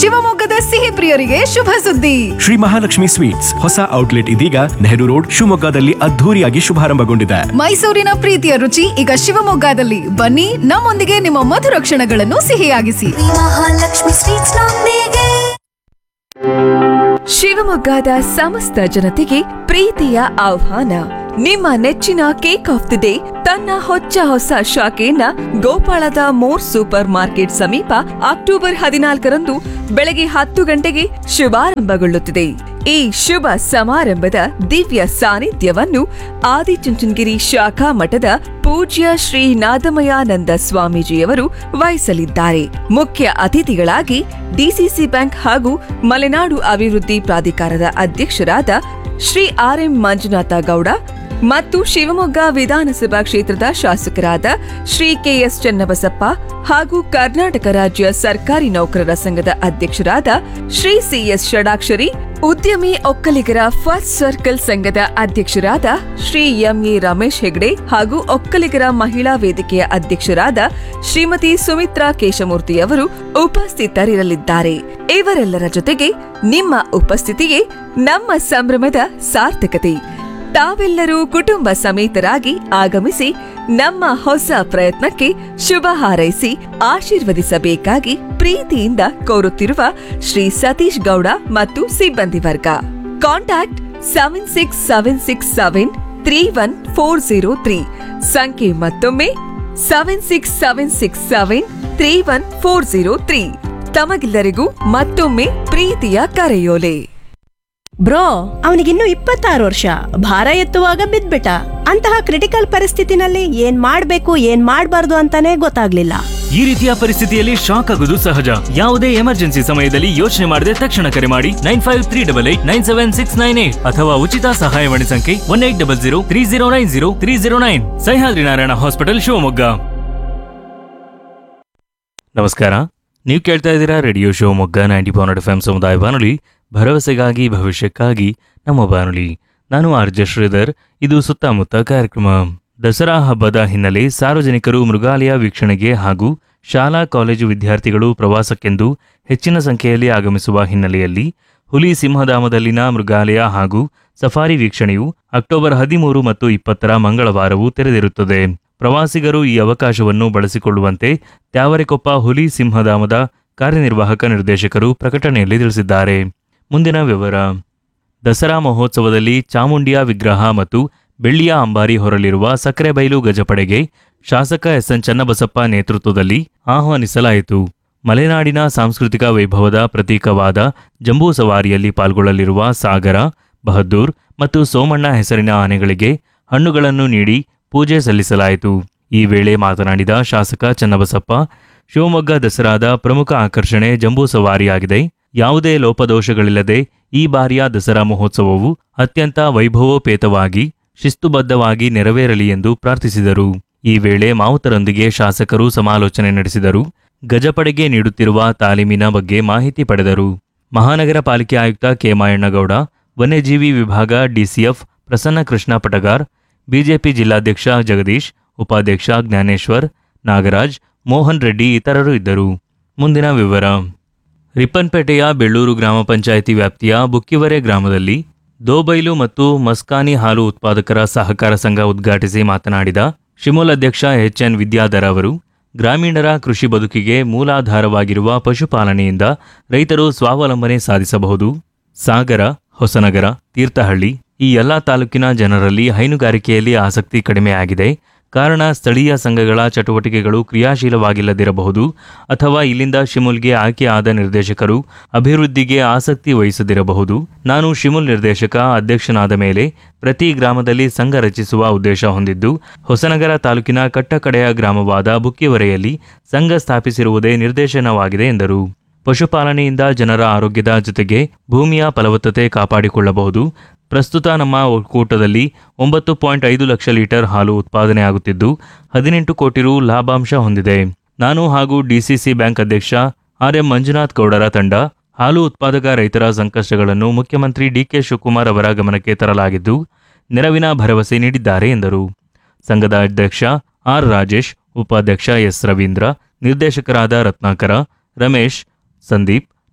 ಶಿವಮೊಗ್ಗದ ಸಿಹಿ ಪ್ರಿಯರಿಗೆ ಶುಭ ಸುದ್ದಿ ಶ್ರೀ ಮಹಾಲಕ್ಷ್ಮಿ ಸ್ವೀಟ್ಸ್ ಹೊಸ ಔಟ್ಲೆಟ್ ಇದೀಗ ನೆಹರು ರೋಡ್ ಶಿವಮೊಗ್ಗದಲ್ಲಿ ಅದ್ಧೂರಿಯಾಗಿ ಶುಭಾರಂಭಗೊಂಡಿದೆ ಮೈಸೂರಿನ ಪ್ರೀತಿಯ ರುಚಿ ಈಗ ಶಿವಮೊಗ್ಗದಲ್ಲಿ ಬನ್ನಿ ನಮ್ಮೊಂದಿಗೆ ನಿಮ್ಮ ಮಧುರ ಕ್ಷಣಗಳನ್ನು ಸಿಹಿಯಾಗಿಸಿ ಮಹಾಲಕ್ಷ್ಮಿ ಸ್ವೀಟ್ಸ್ ನೊಂದಿಗೆ ಶಿವಮೊಗ್ಗದ ಸಮಸ್ತ ಜನತೆಗೆ ಪ್ರೀತಿಯ ಆಹ್ವಾನ ನಿಮ್ಮ ನೆಚ್ಚಿನ ಕೇಕ್ ಆಫ್ ದಿ ಡೇ ತನ್ನ ಹೊಚ್ಚ ಹೊಸ ಶಾಖೆಯನ್ನ ಗೋಪಾಳದ ಮೋರ್ ಸೂಪರ್ ಮಾರ್ಕೆಟ್ ಸಮೀಪ ಅಕ್ಟೋಬರ್ ಹದಿನಾಲ್ಕರಂದು ಬೆಳಗ್ಗೆ ಹತ್ತು ಗಂಟೆಗೆ ಶುಭಾರಂಭಗೊಳ್ಳುತ್ತಿದೆ ಈ ಶುಭ ಸಮಾರಂಭದ ದಿವ್ಯ ಸಾನ್ನಿಧ್ಯವನ್ನು ಆದಿಚುಂಚನಗಿರಿ ಶಾಖಾ ಮಠದ ಪೂಜ್ಯ ಶ್ರೀ ನಾದಮಯಾನಂದ ಸ್ವಾಮೀಜಿಯವರು ವಹಿಸಲಿದ್ದಾರೆ ಮುಖ್ಯ ಅತಿಥಿಗಳಾಗಿ ಡಿಸಿಸಿ ಬ್ಯಾಂಕ್ ಹಾಗೂ ಮಲೆನಾಡು ಅಭಿವೃದ್ಧಿ ಪ್ರಾಧಿಕಾರದ ಅಧ್ಯಕ್ಷರಾದ ಶ್ರೀ ಆರ್ ಎಂ ಮಂಜುನಾಥ ಗೌಡ ಮತ್ತು ಶಿವಮೊಗ್ಗ ವಿಧಾನಸಭಾ ಕ್ಷೇತ್ರದ ಶಾಸಕರಾದ ಶ್ರೀ ಕೆಎಸ್ ಚನ್ನಬಸಪ್ಪ ಹಾಗೂ ಕರ್ನಾಟಕ ರಾಜ್ಯ ಸರ್ಕಾರಿ ನೌಕರರ ಸಂಘದ ಅಧ್ಯಕ್ಷರಾದ ಶ್ರೀ ಸಿಎಸ್ ಷಡಾಕ್ಷರಿ ಉದ್ಯಮಿ ಒಕ್ಕಲಿಗರ ಫಸ್ಟ್ ಸರ್ಕಲ್ ಸಂಘದ ಅಧ್ಯಕ್ಷರಾದ ಶ್ರೀ ಎಂಎ ರಮೇಶ್ ಹೆಗ್ಡೆ ಹಾಗೂ ಒಕ್ಕಲಿಗರ ಮಹಿಳಾ ವೇದಿಕೆಯ ಅಧ್ಯಕ್ಷರಾದ ಶ್ರೀಮತಿ ಸುಮಿತ್ರಾ ಕೇಶಮೂರ್ತಿಯವರು ಉಪಸ್ಥಿತರಿರಲಿದ್ದಾರೆ ಇವರೆಲ್ಲರ ಜೊತೆಗೆ ನಿಮ್ಮ ಉಪಸ್ಥಿತಿಯೇ ನಮ್ಮ ಸಂಭ್ರಮದ ಸಾರ್ಥಕತೆ ತಾವೆಲ್ಲರೂ ಕುಟುಂಬ ಸಮೇತರಾಗಿ ಆಗಮಿಸಿ ನಮ್ಮ ಹೊಸ ಪ್ರಯತ್ನಕ್ಕೆ ಶುಭ ಹಾರೈಸಿ ಆಶೀರ್ವದಿಸಬೇಕಾಗಿ ಪ್ರೀತಿಯಿಂದ ಕೋರುತ್ತಿರುವ ಶ್ರೀ ಸತೀಶ್ ಗೌಡ ಮತ್ತು ಸಿಬ್ಬಂದಿ ವರ್ಗ contact seven six seven six seven three one four zero three ಸಂಖ್ಯೆ ಮತ್ತೊಮ್ಮೆ seven six seven six seven three one four zero three ತಮಗೆಲ್ಲರಿಗೂ ಮತ್ತೊಮ್ಮೆ ಪ್ರೀತಿಯ ಕರೆಯೋಲೆ ಬ್ರೋ ಅವನಿಗಿನ್ನು ಇಪ್ಪತ್ತಾರು ವರ್ಷ ಭಾರ ಎತ್ತುವಾಗ ಬಿದ್ಬಿಟ್ಟ ಅಂತಹ ಕ್ರಿಟಿಕಲ್ ಪರಿಸ್ಥಿತಿನಲ್ಲಿ ಏನ್ ಮಾಡ್ಬೇಕು ಏನ್ ಮಾಡ್ಬಾರ್ದು ಅಂತಾನೆ ಗೊತ್ತಾಗ್ಲಿಲ್ಲ ಈ ರೀತಿಯ ಪರಿಸ್ಥಿತಿಯಲ್ಲಿ ಶಾಕ್ ಆಗುವುದು ಸಹಜ ಯಾವುದೇ ಎಮರ್ಜೆನ್ಸಿ ಸಮಯದಲ್ಲಿ ಯೋಚನೆ ಮಾಡದೆ ತಕ್ಷಣ ಕರೆ ಮಾಡಿ nine five three double eight nine seven six nine eight ಅಥವಾ ಉಚಿತ ಸಹಾಯವಾಣಿ ಸಂಖ್ಯೆ one eight double zero three zero nine zero three zero nine Sahyadri Narayana hospital Shivamogga ನಮಸ್ಕಾರ ನೀವು ಕೇಳ್ತಾ ಇದ್ದೀರಾ radio Shivamogga ninety point F M ಸಮುದಾಯ ಬಾನುಲಿ ಭರವಸೆಗಾಗಿ ಭವಿಷ್ಯಕ್ಕಾಗಿ ನಮ್ಮ ಬಾನುಲಿ ನಾನು ಆರ್ ಜೆ ಶ್ರೀಧರ್ ಇದು ಸುತ್ತಮುತ್ತ ಕಾರ್ಯಕ್ರಮ ದಸರಾ ಹಬ್ಬದ ಹಿನ್ನೆಲೆ ಸಾರ್ವಜನಿಕರು ಮೃಗಾಲಯ ವೀಕ್ಷಣೆಗೆ ಹಾಗೂ ಶಾಲಾ ಕಾಲೇಜು ವಿದ್ಯಾರ್ಥಿಗಳು ಪ್ರವಾಸಕ್ಕೆಂದು ಹೆಚ್ಚಿನ ಸಂಖ್ಯೆಯಲ್ಲಿ ಆಗಮಿಸುವ ಹಿನ್ನೆಲೆಯಲ್ಲಿ ಹುಲಿ ಸಿಂಹಧಾಮದಲ್ಲಿನ ಮೃಗಾಲಯ ಹಾಗೂ ಸಫಾರಿ ವೀಕ್ಷಣೆಯು ಅಕ್ಟೋಬರ್ ಹದಿಮೂರು ಮತ್ತು ಇಪ್ಪತ್ತರ ಮಂಗಳವಾರವೂ ತೆರೆದಿರುತ್ತದೆ ಪ್ರವಾಸಿಗರು ಈ ಅವಕಾಶವನ್ನು ಬಳಸಿಕೊಳ್ಳುವಂತೆ ತ್ಯಾವರೆಕೊಪ್ಪ ಹುಲಿ ಸಿಂಹಧಾಮದ ಕಾರ್ಯನಿರ್ವಾಹಕ ನಿರ್ದೇಶಕರು ಪ್ರಕಟಣೆಯಲ್ಲಿ ತಿಳಿಸಿದ್ದಾರೆ ಮುಂದಿನ ವಿವರ ದಸರಾ ಮಹೋತ್ಸವದಲ್ಲಿ ಚಾಮುಂಡಿಯ ವಿಗ್ರಹ ಮತ್ತು ಬೆಳ್ಳಿಯ ಅಂಬಾರಿ ಹೊರಲಿರುವ ಸಕ್ಕರೆಬೈಲು ಗಜಪಡೆಗೆ ಶಾಸಕ ಎಸ್ಎನ್ ಚನ್ನಬಸಪ್ಪ ನೇತೃತ್ವದಲ್ಲಿ ಆಹ್ವಾನಿಸಲಾಯಿತು ಮಲೆನಾಡಿನ ಸಾಂಸ್ಕೃತಿಕ ವೈಭವದ ಪ್ರತೀಕವಾದ ಜಂಬೂ ಸವಾರಿಯಲ್ಲಿ ಪಾಲ್ಗೊಳ್ಳಲಿರುವ ಸಾಗರ ಬಹದ್ದೂರ್ ಮತ್ತು ಸೋಮಣ್ಣ ಹೆಸರಿನ ಆನೆಗಳಿಗೆ ಹಣ್ಣುಗಳನ್ನು ನೀಡಿ ಪೂಜೆ ಸಲ್ಲಿಸಲಾಯಿತು ಈ ವೇಳೆ ಮಾತನಾಡಿದ ಶಾಸಕ ಚನ್ನಬಸಪ್ಪ ಶಿವಮೊಗ್ಗ ದಸರಾದ ಪ್ರಮುಖ ಆಕರ್ಷಣೆ ಜಂಬೂ ಸವಾರಿಯಾಗಿದೆ ಯಾವುದೇ ಲೋಪದೋಷಗಳಿಲ್ಲದೆ ಈ ಬಾರಿಯ ದಸರಾ ಮಹೋತ್ಸವವು ಅತ್ಯಂತ ವೈಭವೋಪೇತವಾಗಿ ಶಿಸ್ತುಬದ್ಧವಾಗಿ ನೆರವೇರಲಿ ಎಂದು ಪ್ರಾರ್ಥಿಸಿದರು ಈ ವೇಳೆ ಮಾವುತರೊಂದಿಗೆ ಶಾಸಕರು ಸಮಾಲೋಚನೆ ನಡೆಸಿದರು ಗಜಪಡೆಗೆ ನೀಡುತ್ತಿರುವ ತಾಲೀಮಿನ ಬಗ್ಗೆ ಮಾಹಿತಿ ಪಡೆದರು ಮಹಾನಗರ ಪಾಲಿಕೆ ಆಯುಕ್ತ ಕೆ ಮಾಯಣ್ಣಗೌಡ ವನ್ಯಜೀವಿ ವಿಭಾಗ ಡಿಸಿಎಫ್ ಪ್ರಸನ್ನ ಕೃಷ್ಣ ಪಟಗಾರ್ ಬಿಜೆಪಿ ಜಿಲ್ಲಾಧ್ಯಕ್ಷ ಜಗದೀಶ್ ಉಪಾಧ್ಯಕ್ಷ ಜ್ಞಾನೇಶ್ವರ್ ನಾಗರಾಜ್ ಮೋಹನ್ ರೆಡ್ಡಿ ಇತರರು ಇದ್ದರು ಮುಂದಿನ ವಿವರ ರಿಪ್ಪನ್ಪೇಟೆಯ ಬೆಳ್ಳೂರು ಗ್ರಾಮ ಪಂಚಾಯಿತಿ ವ್ಯಾಪ್ತಿಯ ಬುಕ್ಕಿವರೆ ಗ್ರಾಮದಲ್ಲಿ ದೋಬೈಲು ಮತ್ತು ಮಸ್ಕಾನಿ ಹಾಲು ಉತ್ಪಾದಕರ ಸಹಕಾರ ಸಂಘ ಉದ್ಘಾಟಿಸಿ ಮಾತನಾಡಿದ ಶಿಮೂಲ್ ಅಧ್ಯಕ್ಷ ಎಚ್ ಎನ್ ವಿದ್ಯಾಧರ ಅವರು ಗ್ರಾಮೀಣರ ಕೃಷಿ ಬದುಕಿಗೆ ಮೂಲಾಧಾರವಾಗಿರುವ ಪಶುಪಾಲನೆಯಿಂದ ರೈತರು ಸ್ವಾವಲಂಬನೆ ಸಾಧಿಸಬಹುದು ಸಾಗರ ಹೊಸನಗರ ತೀರ್ಥಹಳ್ಳಿ ಈ ಎಲ್ಲ ತಾಲೂಕಿನ ಜನರಲ್ಲಿ ಹೈನುಗಾರಿಕೆಯಲ್ಲಿ ಆಸಕ್ತಿ ಕಡಿಮೆಯಾಗಿದೆ ಕಾರಣ ಸ್ಥಳೀಯ ಸಂಘಗಳ ಚಟುವಟಿಕೆಗಳು ಕ್ರಿಯಾಶೀಲವಾಗಿಲ್ಲದಿರಬಹುದು ಅಥವಾ ಇಲ್ಲಿಂದ ಶಿಮುಲ್ಗೆ ಆಯ್ಕೆಯಾದ ನಿರ್ದೇಶಕರು ಅಭಿವೃದ್ಧಿಗೆ ಆಸಕ್ತಿ ವಹಿಸದಿರಬಹುದು ನಾನು ಶಿಮುಲ್ ನಿರ್ದೇಶಕ ಅಧ್ಯಕ್ಷನಾದ ಮೇಲೆ ಪ್ರತಿ ಗ್ರಾಮದಲ್ಲಿ ಸಂಘ ರಚಿಸುವ ಉದ್ದೇಶ ಹೊಂದಿದ್ದು ಹೊಸನಗರ ತಾಲೂಕಿನ ಕಟ್ಟಕಡೆಯ ಗ್ರಾಮವಾದ ಬುಕ್ಕಿವರೆಯಲ್ಲಿ ಸಂಘ ಸ್ಥಾಪಿಸಿರುವುದೇ ನಿರ್ದೇಶನವಾಗಿದೆ ಎಂದರು ಪಶುಪಾಲನೆಯಿಂದ ಜನರ ಆರೋಗ್ಯದ ಜೊತೆಗೆ ಭೂಮಿಯ ಫಲವತ್ತತೆ ಕಾಪಾಡಿಕೊಳ್ಳಬಹುದು ಪ್ರಸ್ತುತ ನಮ್ಮ ಒಕ್ಕೂಟದಲ್ಲಿ ಒಂಬತ್ತು ಪಾಯಿಂಟ್ ಐದು ಲಕ್ಷ ಲೀಟರ್ ಹಾಲು ಉತ್ಪಾದನೆಯಾಗುತ್ತಿದ್ದು ಹದಿನೆಂಟು ಕೋಟಿ ರು ಲಾಭಾಂಶ ಹೊಂದಿದೆ ನಾನು ಹಾಗೂ ಡಿಸಿಸಿ ಬ್ಯಾಂಕ್ ಅಧ್ಯಕ್ಷ ಆರ್ ಎಂ ಮಂಜುನಾಥ್ ಗೌಡರ ತಂಡ ಹಾಲು ಉತ್ಪಾದಕ ರೈತರ ಸಂಕಷ್ಟಗಳನ್ನು ಮುಖ್ಯಮಂತ್ರಿ ಡಿಕೆ ಶಿವಕುಮಾರ್ ಅವರ ಗಮನಕ್ಕೆ ತರಲಾಗಿದ್ದು ನೆರವಿನ ಭರವಸೆ ನೀಡಿದ್ದಾರೆ ಎಂದರು ಸಂಘದ ಅಧ್ಯಕ್ಷ ಆರ್ ರಾಜೇಶ್ ಉಪಾಧ್ಯಕ್ಷ ಎಸ್ ರವೀಂದ್ರ ನಿರ್ದೇಶಕರಾದ ರತ್ನಾಕರ ರಮೇಶ್ ಸಂದೀಪ್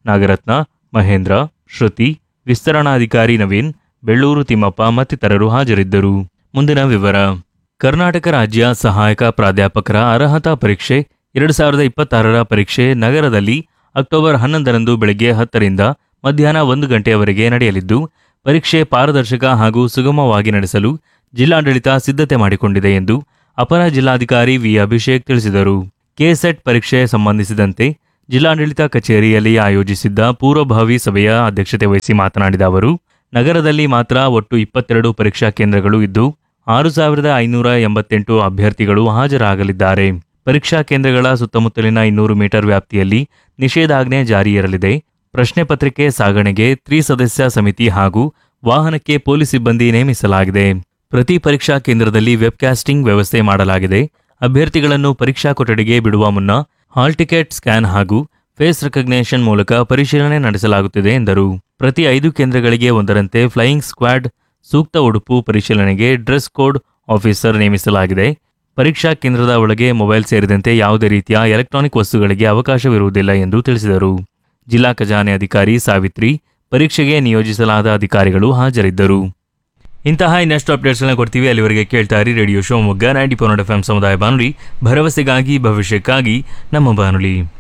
ನಾಗರತ್ನ ಮಹೇಂದ್ರ ಶ್ರುತಿ ವಿಸ್ತರಣಾಧಿಕಾರಿ ನವೀನ್ ಬೆಳ್ಳೂರು ತಿಮ್ಮಪ್ಪ ಮತ್ತಿತರರು ಹಾಜರಿದ್ದರು ಮುಂದಿನ ವಿವರ ಕರ್ನಾಟಕ ರಾಜ್ಯ ಸಹಾಯಕ ಪ್ರಾಧ್ಯಾಪಕರ ಅರ್ಹತಾ ಪರೀಕ್ಷೆ ಎರಡು ಸಾವಿರದ ಇಪ್ಪತ್ತಾರರ ಪರೀಕ್ಷೆ ನಗರದಲ್ಲಿ ಅಕ್ಟೋಬರ್ ಹನ್ನೊಂದರಂದು ಬೆಳಗ್ಗೆ ಹತ್ತರಿಂದ ಮಧ್ಯಾಹ್ನ ಒಂದು ಗಂಟೆಯವರೆಗೆ ನಡೆಯಲಿದ್ದು ಪರೀಕ್ಷೆ ಪಾರದರ್ಶಕ ಹಾಗೂ ಸುಗಮವಾಗಿ ನಡೆಸಲು ಜಿಲ್ಲಾಡಳಿತ ಸಿದ್ಧತೆ ಮಾಡಿಕೊಂಡಿದೆ ಎಂದು ಅಪರ ಜಿಲ್ಲಾಧಿಕಾರಿ ವಿ ಅಭಿಷೇಕ್ ತಿಳಿಸಿದರು ಕೆಸೆಟ್ ಪರೀಕ್ಷೆ ಸಂಬಂಧಿಸಿದಂತೆ ಜಿಲ್ಲಾಡಳಿತ ಕಚೇರಿಯಲ್ಲಿ ಆಯೋಜಿಸಿದ್ದ ಪೂರ್ವಭಾವಿ ಸಭೆಯ ಅಧ್ಯಕ್ಷತೆ ವಹಿಸಿ ಮಾತನಾಡಿದ ಅವರು ನಗರದಲ್ಲಿ ಮಾತ್ರ ಒಟ್ಟು ಇಪ್ಪತ್ತೆರಡು ಪರೀಕ್ಷಾ ಕೇಂದ್ರಗಳು ಇದ್ದು ಆರು ಸಾವಿರದ ಐನೂರ ಎಂಬತ್ತೆಂಟು ಅಭ್ಯರ್ಥಿಗಳು ಹಾಜರಾಗಲಿದ್ದಾರೆ ಪರೀಕ್ಷಾ ಕೇಂದ್ರಗಳ ಸುತ್ತಮುತ್ತಲಿನ ಇನ್ನೂರು ಮೀಟರ್ ವ್ಯಾಪ್ತಿಯಲ್ಲಿ ನಿಷೇಧಾಜ್ಞೆ ಜಾರಿ ಇರಲಿದೆ ಪ್ರಶ್ನೆ ಪತ್ರಿಕೆ ಸಾಗಣೆಗೆ ತ್ರಿಸದಸ್ಯ ಸಮಿತಿ ಹಾಗೂ ವಾಹನಕ್ಕೆ ಪೊಲೀಸ್ ಸಿಬ್ಬಂದಿ ನೇಮಿಸಲಾಗಿದೆ ಪ್ರತಿ ಪರೀಕ್ಷಾ ಕೇಂದ್ರದಲ್ಲಿ ವೆಬ್ಕಾಸ್ಟಿಂಗ್ ವ್ಯವಸ್ಥೆ ಮಾಡಲಾಗಿದೆ ಅಭ್ಯರ್ಥಿಗಳನ್ನು ಪರೀಕ್ಷಾ ಕೊಠಡಿಗೆ ಬಿಡುವ ಮುನ್ನ ಹಾಲ್ ಟಿಕೆಟ್ ಸ್ಕ್ಯಾನ್ ಹಾಗೂ ಫೇಸ್ ರೆಕಗ್ನೇಷನ್ ಮೂಲಕ ಪರಿಶೀಲನೆ ನಡೆಸಲಾಗುತ್ತಿದೆ ಎಂದರು ಪ್ರತಿ ಐದು ಕೇಂದ್ರಗಳಿಗೆ ಒಂದರಂತೆ ಫ್ಲೈಯಿಂಗ್ ಸ್ಕ್ವಾಡ್ ಸೂಕ್ತ ಉಡುಪು ಪರಿಶೀಲನೆಗೆ ಡ್ರೆಸ್ ಕೋಡ್ ಆಫೀಸರ್ ನೇಮಿಸಲಾಗಿದೆ ಪರೀಕ್ಷಾ ಕೇಂದ್ರದ ಒಳಗೆ ಮೊಬೈಲ್ ಸೇರಿದಂತೆ ಯಾವುದೇ ರೀತಿಯ ಎಲೆಕ್ಟ್ರಾನಿಕ್ ವಸ್ತುಗಳಿಗೆ ಅವಕಾಶವಿರುವುದಿಲ್ಲ ಎಂದು ತಿಳಿಸಿದರು ಜಿಲ್ಲಾ ಖಜಾನೆ ಅಧಿಕಾರಿ ಸಾವಿತ್ರಿ ಪರೀಕ್ಷೆಗೆ ನಿಯೋಜಿಸಲಾದ ಅಧಿಕಾರಿಗಳು ಹಾಜರಿದ್ದರು ಇಂತಹ ಇನ್ನಷ್ಟು ಅಪ್ಡೇಟ್ಸ್ಗಳನ್ನ ಕೊಡ್ತೀವಿ ಅಲ್ಲಿವರೆಗೆ ಕೇಳ್ತಾ ಇರಿ radio Shivamogga ninety four F M ಸಮುದಾಯ ಬಾನುಲಿ ಭರವಸೆಗಾಗಿ ಭವಿಷ್ಯಕ್ಕಾಗಿ ನಮ್ಮ ಬಾನುಲಿ